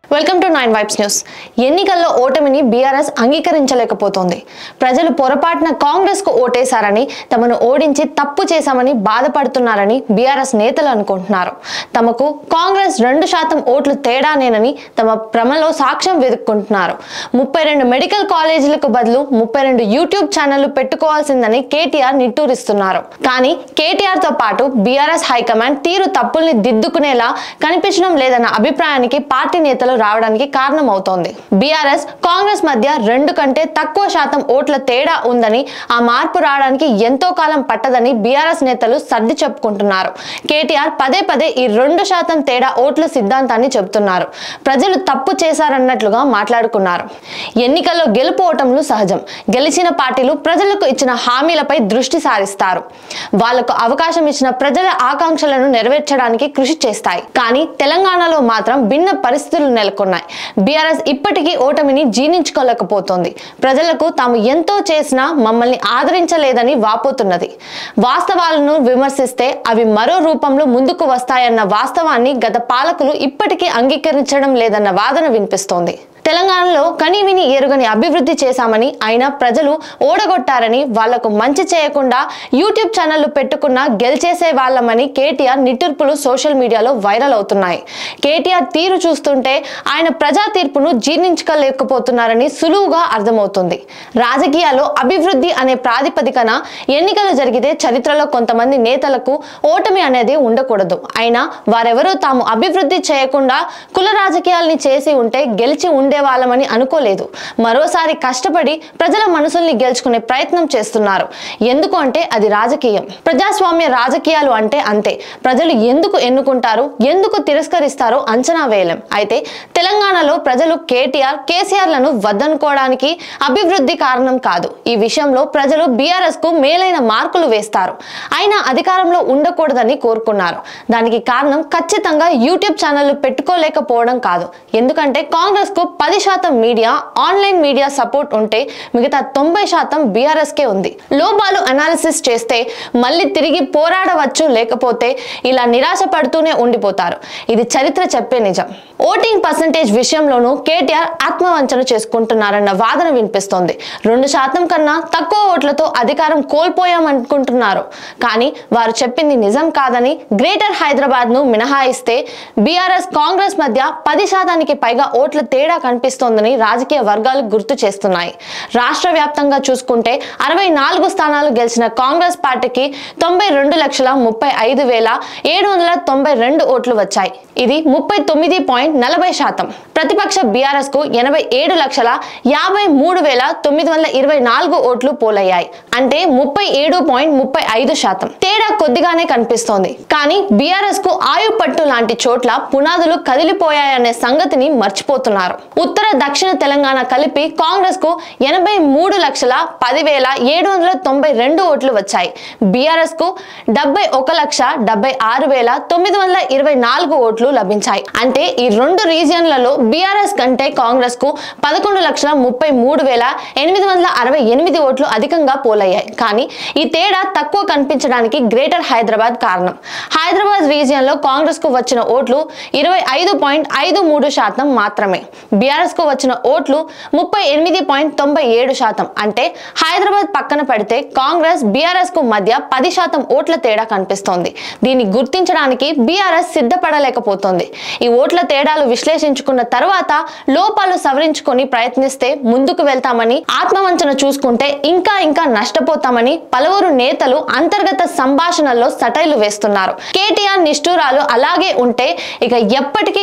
welcome to nine vibes news ఎన్నికల్లో ఓటమిని BRS అంగీకరించలేకపోతోంది ప్రజలు పొరపాటున కాంగ్రెస్ కు ఓటేశారని తమను ఓడించి తప్పు చేశామని బాధపడుతున్నారని బీఆర్ఎస్ నేతలు అనుకుంటున్నారు తమకు కాంగ్రెస్ రెండు శాతం ఓట్లు తేడానేనని తమ భ్రమలో సాక్ష్యం వెతుక్కుంటున్నారు ముప్పై రెండు మెడికల్ కాలేజీలకు బదులు ముప్పై రెండు యూట్యూబ్ ఛానళ్లు పెట్టుకోవాల్సిందని కేటీఆర్ నిట్టూరిస్తున్నారు కానీ కేటీఆర్ తో పాటు బీఆర్ఎస్ హైకమాండ్ తీరు తప్పుల్ని దిద్దుకునేలా కనిపించడం లేదన్న అభిప్రాయానికి పార్టీ నేతలు రావడానికి కారణమవుతోంది బీఆర్ఎస్ కాంగ్రెస్ మధ్య రెండు కంటే తక్కువ శాతం ఓట్ల తేడా ఉందని ఆ మార్పు రావడానికి ఎంతో కాలం పట్టదని బీఆర్ఎస్ నేతలు సర్ది చెప్పుకుంటున్నారు కేటీఆర్ పదే పదే ఈ రెండు శాతం తేడా ఓట్ల సిద్ధాంతాన్ని చెబుతున్నారు ప్రజలు తప్పు చేశారన్నట్లుగా మాట్లాడుకున్నారు ఎన్నికల్లో గెలుపు ఓటములు సహజం గెలిచిన పార్టీలు ప్రజలకు ఇచ్చిన హామీలపై దృష్టి సారిస్తారు వాళ్లకు అవకాశం ఇచ్చిన ప్రజల ఆకాంక్షలను నెరవేర్చడానికి కృషి చేస్తాయి కానీ తెలంగాణలో మాత్రం భిన్న పరిస్థితులు నెలకొన్నాయి బీఆర్ఎస్ ఇప్పటికీ ఓటమిని జీర్ణించుకోలేకపోతోంది ప్రజలకు తాము ఎంతో చేసినా మమ్మల్ని ఆదరించలేదని వాపోతున్నది వాస్తవాలను విమర్శిస్తే అవి మరో రూపంలో ముందుకు వస్తాయన్న వాస్తవాన్ని గత పాలకులు ఇప్పటికీ అంగీకరించడం లేదన్న వాదన వినిపిస్తోంది తెలంగాణలో కనివిని ఎరుగని అభివృద్ధి చేశామని అయినా ప్రజలు ఓడగొట్టారని వాళ్లకు మంచి చేయకుండా యూట్యూబ్ ఛానళ్లు పెట్టుకున్న గెలిచేసే వాళ్ళమని కేటీఆర్ నిట్టూర్పులు సోషల్ మీడియాలో వైరల్ అవుతున్నాయి కేటీఆర్ తీరు చూస్తుంటే ఆయన ప్రజా తీర్పును జీర్ణించుకోలేకపోతున్నారని సులువుగా అర్థమవుతుంది రాజకీయాల్లో అభివృద్ధి అనే ప్రాతిపదికన ఎన్నికలు జరిగితే చరిత్రలో కొంతమంది నేతలకు ఓటమి అనేది ఉండకూడదు అయినా వారెవరూ తాము అభివృద్ధి చేయకుండా కుల రాజకీయాల్ని చేసి ఉంటే గెలిచి ఉండేవాళ్ళమని అనుకోలేదు మరోసారి కష్టపడి ప్రజల మనసుల్ని గెలుచుకునే ప్రయత్నం చేస్తున్నారు ఎందుకు అంటే అది రాజకీయం ప్రజాస్వామ్య రాజకీయాలు అంటే అంతే ప్రజలు ఎందుకు ఎన్నుకుంటారు ఎందుకు తిరస్కరిస్తారో అంచనా వేయలేం అయితే తెలంగాణలో ప్రజలు కేటీఆర్ కేసీఆర్ లను వద్దనుకోవడానికి అభివృద్ధి కారణం కాదు ఈ విషయంలో ప్రజలు బీఆర్ఎస్ కు మేలైన మార్కులు వేస్తారు అయినా అధికారంలో ఉండకూడదని కోరుకున్నారు దానికి కారణం ఖచ్చితంగా యూట్యూబ్ ఛానళ్లు పెట్టుకోలేకపోవడం కాదు ఎందుకంటే కాంగ్రెస్ కు పది శాతం మీడియా ఆన్లైన్ మీడియా సపోర్ట్ ఉంటే మిగతా తొంభై శాతం బీఆర్ఎస్ కే ఉంది లోపాలు అనాలిసిస్ చేస్తే మళ్ళీ తిరిగి పోరాడవచ్చు లేకపోతే ఇలా నిరాశ పడుతూనే ఉండిపోతారు ఇది చరిత్ర చెప్పే నిజం ఓటింగ్ పర్సంటేజ్ విషయంలోనూ కేటీఆర్ ఆత్మవంచన చేసుకుంటున్నారన్న వాదన వినిపిస్తోంది రెండు శాతం కన్నా తక్కువ ఓట్లతో అధికారం కోల్పోయామనుకుంటున్నారు కానీ వారు చెప్పింది నిజం కాదని గ్రేటర్ హైదరాబాద్ ను మినహాయిస్తే బీఆర్ఎస్ కాంగ్రెస్ మధ్య పది శాతానికి పైగా ఓట్ల తేడా కనిపిస్తోందని రాజకీయ వర్గాలు గుర్తు చేస్తున్నాయి రాష్ట్ర వ్యాప్తంగా చూసుకుంటే అరవై నాలుగు స్థానాలు గెలిచిన కాంగ్రెస్ పార్టీకి తొంభై రెండు లక్షల ముప్పై ఐదు వేల ఏడు వందల తొంభై రెండు ఓట్లు వచ్చాయి ఇది ముప్పై తొమ్మిది పాయింట్ నలభై శాతం ప్రతిపక్ష బీఆర్ఎస్ కు ఎనభై ఏడు లక్షల యాభై మూడు వేల తొమ్మిది వందల ఇరవై నాలుగు ఓట్లు పోలయ్యాయి అంటే ముప్పై ఏడు పాయింట్ ముప్పై ఐదు శాతం తేడా కొద్దిగానే కనిపిస్తోంది కానీ బీఆర్ఎస్ కు ఆయు పట్టు లాంటి చోట్ల పునాదులు కదిలిపోయాయనే సంగతిని మర్చిపోతున్నారు ఉత్తర దక్షిణ తెలంగాణ కలిపి కాంగ్రెస్ కు ఎనభై మూడు లక్షల పదివేల ఏడు వందల తొంభై రెండు ఓట్లు వచ్చాయి బీఆర్ఎస్ కు డెబ్బై ఒక లక్ష డెబ్బై ఆరు వేల తొమ్మిది వందల ఇరవై నాలుగు ఓట్లు లభించాయి అంటే ఈ రెండు రీజియన్లలో బీఆర్ఎస్ కంటే కాంగ్రెస్ కు పదకొండు లక్షల ముప్పై మూడు వేల ఎనిమిది వందల అరవై ఎనిమిది ఓట్లు అధికంగా పోలయ్యాయి కానీ ఈ తేడా తక్కువ కనిపించడానికి గ్రేటర్ హైదరాబాద్ కారణం హైదరాబాద్ రీజియన్ లో కాంగ్రెస్ కు వచ్చిన ఓట్లు ఇరవై ఐదు పాయింట్ ఐదు మూడు శాతం మాత్రమే బీఆర్ఎస్ కు వచ్చిన ఓట్లు ముప్పై ఎనిమిది పాయింట్ తొంభై ఏడు శాతం అంటే హైదరాబాద్ పక్కన పెడితే కాంగ్రెస్ బీఆర్ఎస్ కు మధ్య పది శాతం ఓట్ల తేడా కనిపిస్తోంది దీన్ని గుర్తించడానికి బీఆర్ఎస్ సిద్ధపడలేకపోతోంది ఈ ఓట్ల తేడాలు విశ్లేషించుకున్న తర్వాత లోపాలు సవరించుకొని ప్రయత్నిస్తే ముందుకు వెళ్తామని ఆత్మవంచన చూసుకుంటే ఇంకా ఇంకా నష్టపోతామని పలువురు నేతలు అంతర్గత సంభాషణల్లో సటైలు వేస్తున్నారు కేటీఆర్ నిష్ఠూరాలు అలాగే ఉంటే ఇక ఎప్పటికీ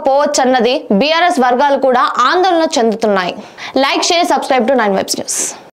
కోలుకోలేకపోవచ్చన్నది బీఆర్ఎస్ వర్గాలు కూడా ఆందోళన చెందుతున్నాయి like share subscribe to nine vibes news